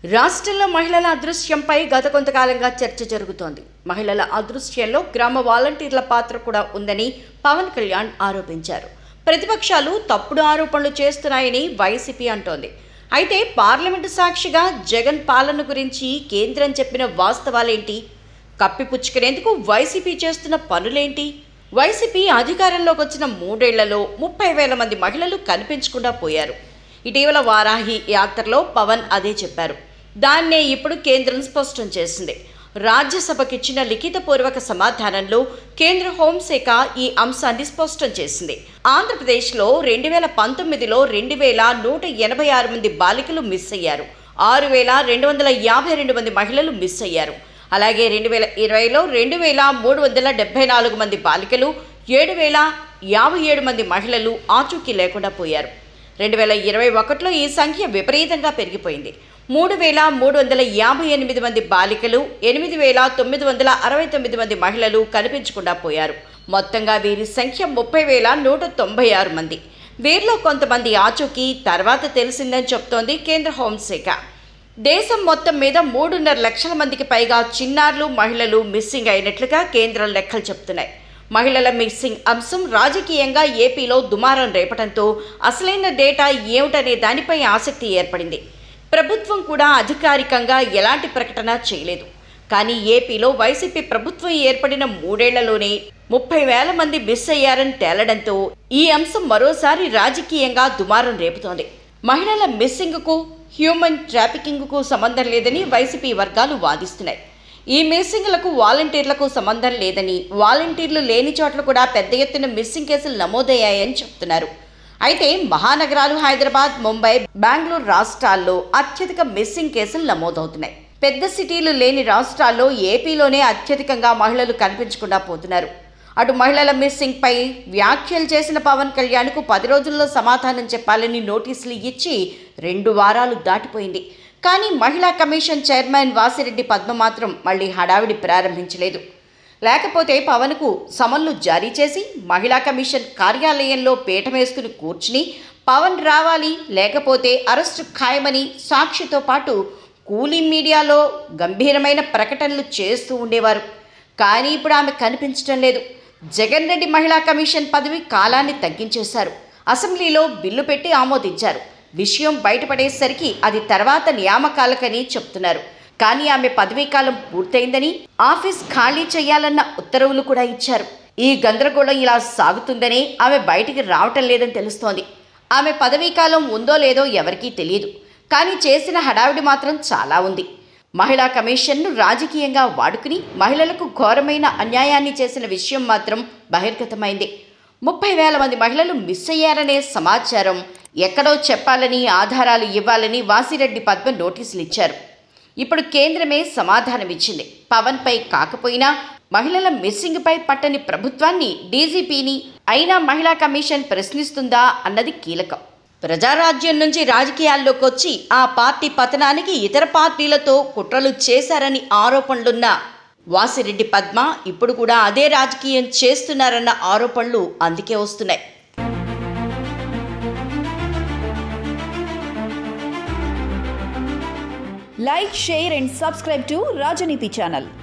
రాష్ట్రంలో మహిళల అదృశ్యంపై గత కొంతకాలంగా చర్చ జరుగుతోంది మహిళల అదృశ్యంలో గ్రామ వాలంటీర్ల పాత్ర కూడా ఉందని పవన్ కళ్యాణ్ ఆరోపించారు ప్రతిపక్షాలు తప్పుడు ఆరోపణలు చేస్తున్నాయని వైసీపీ అంటోంది అయితే పార్లమెంటు సాక్షిగా జగన్ పాలన గురించి కేంద్రం చెప్పిన వాస్తవాలేంటి కప్పిపుచ్చుకునేందుకు వైసీపీ చేస్తున్న పనులేంటి వైసీపీ అధికారంలోకి వచ్చిన మూడేళ్లలో ముప్పై వేల మంది మహిళలు కనిపించకుండా పోయారు ఇటీవల వారాహి యాత్రలో పవన్ అదే చెప్పారు దాన్నే ఇప్పుడు కేంద్రం స్పష్టం చేసింది రాజ్యసభకిచ్చిన లిఖితపూర్వక సమాధానంలో కేంద్ర హోంశాఖ ఈ అంశాన్ని స్పష్టం చేసింది ఆంధ్రప్రదేశ్లో రెండు వేల పంతొమ్మిదిలో రెండు వేల నూట ఎనభై ఆరు మంది బాలికలు మిస్ అయ్యారు ఆరు వేల రెండు వందల యాభై రెండు మంది మహిళలు మిస్ అయ్యారు అలాగే రెండు వేల ఇరవైలో రెండు వేల మూడు వందల డెబ్బై నాలుగు మంది బాలికలు ఏడు వేల యాభై ఏడు మంది మహిళలు ఆచూకీ లేకుండా పోయారు రెండు వేల ఇరవై ఒకటిలో ఈ సంఖ్య విపరీతంగా పెరిగిపోయింది మూడు వేల మూడు వందల యాభై ఎనిమిది మంది బాలికలు ఎనిమిది వేల తొమ్మిది వందల అరవై తొమ్మిది మంది మహిళలు కనిపించకుండా పోయారు మొత్తంగా వీరి సంఖ్య ముప్పై వేల నూట తొంభై ఆరు మంది వీరిలో కొంతమంది ఆచూకీ తర్వాత తెలిసిందని చెప్తోంది కేంద్ర హోంశాఖ దేశం మొత్తం మీద మూడున్నర లక్షల మందికి పైగా చిన్నారులు మహిళలు మిస్సింగ్ అయినట్లుగా కేంద్రం లెక్కలు చెప్తున్నాయి మహిళల మిస్సింగ్ అంశం రాజకీయంగా ఏపీలో దుమారం రేపడంతో అసలైన డేటా ఏమిటనే దానిపై ఆసక్తి ఏర్పడింది ప్రభుత్వం కూడా అధికారికంగా ఎలాంటి ప్రకటన చేయలేదు కానీ ఏపీలో వైసీపీ ప్రభుత్వం ఏర్పడిన మూడేళ్లలోనే ముప్పై వేల మంది మిస్ అయ్యారని తేలడంతో ఈ అంశం మరోసారి రాజకీయంగా దుమారం రేపుతోంది మహిళల మిస్సింగ్కు హ్యూమన్ ట్రాఫికింగ్కు సంబంధం లేదని వైసీపీ వర్గాలు వాదిస్తున్నాయి ఈ మిస్సింగ్లకు వాలంటీర్లకు సంబంధం లేదని వాలంటీర్లు లేని చోట్ల కూడా పెద్ద ఎత్తున మిస్సింగ్ కేసులు నమోదయ్యాయని చెప్తున్నారు అయితే మహానగరాలు హైదరాబాద్ ముంబై బెంగళూరు రాష్ట్రాల్లో అత్యధిక మిస్సింగ్ కేసులు నమోదవుతున్నాయి పెద్ద సిటీలు లేని రాష్ట్రాల్లో ఏపీలోనే అత్యధికంగా మహిళలు కనిపించకుండా పోతున్నారు అటు మహిళల మిస్సింగ్ పై వ్యాఖ్యలు చేసిన పవన్ కళ్యాణ్కు పది రోజుల్లో సమాధానం చెప్పాలని నోటీసులు ఇచ్చి రెండు వారాలు దాటిపోయింది కానీ మహిళా కమిషన్ చైర్మన్ వాసిరెడ్డి పద్మ మాత్రం మళ్ళీ హడావిడి ప్రారంభించలేదు లేకపోతే పవన్కు సమన్లు జారీ చేసి మహిళా కమిషన్ కార్యాలయంలో పీఠం వేసుకుని కూర్చుని పవన్ రావాలి లేకపోతే అరెస్టు ఖాయమని సాక్షితో పాటు కూలీ మీడియాలో గంభీరమైన ప్రకటనలు చేస్తూ ఉండేవారు కానీ ఇప్పుడు ఆమె కనిపించడం లేదు జగన్ రెడ్డి మహిళా కమిషన్ పదవి కాలాన్ని తగ్గించేశారు అసెంబ్లీలో బిల్లు పెట్టి ఆమోదించారు విషయం బయటపడేసరికి అది తర్వాత నియామకాలకని చెప్తున్నారు కానీ ఆమె పదవీకాలం పూర్తయిందని ఆఫీస్ ఖాళీ చేయాలన్న ఉత్తర్వులు కూడా ఇచ్చారు ఈ గందరగోళం ఇలా సాగుతుందనే ఆమె బయటికి రావటం లేదని తెలుస్తోంది ఆమె పదవీకాలం ఉందో లేదో ఎవరికీ తెలియదు కానీ చేసిన హడావిడి మాత్రం చాలా ఉంది మహిళా కమిషన్ను రాజకీయంగా వాడుకుని మహిళలకు ఘోరమైన అన్యాయాన్ని చేసిన విషయం మాత్రం బహిర్గతమైంది ముప్పై వేల మంది మహిళలు మిస్ అయ్యారనే సమాచారం ఎక్కడో చెప్పాలని ఆధారాలు ఇవ్వాలని వాసిరెడ్డి పద్మ నోటీసులు ఇచ్చారు ఇప్పుడు కేంద్రమే సమాధానం ఇచ్చింది పవన్పై కాకపోయినా మహిళల మిస్సింగ్పై పట్టని ప్రభుత్వాన్ని డీజీపీని అయినా మహిళా కమిషన్ ప్రశ్నిస్తుందా అన్నది కీలకం ప్రజారాజ్యం నుంచి రాజకీయాల్లోకి వచ్చి ఆ పార్టీ పతనానికి ఇతర పార్టీలతో కుట్రలు చేశారని ఆరోపణలున్న వాసిరెడ్డి పద్మ ఇప్పుడు కూడా అదే రాజకీయం చేస్తున్నారన్న ఆరోపణలు అందుకే వస్తున్నాయి Like, share, and subscribe to Rajaniti channel.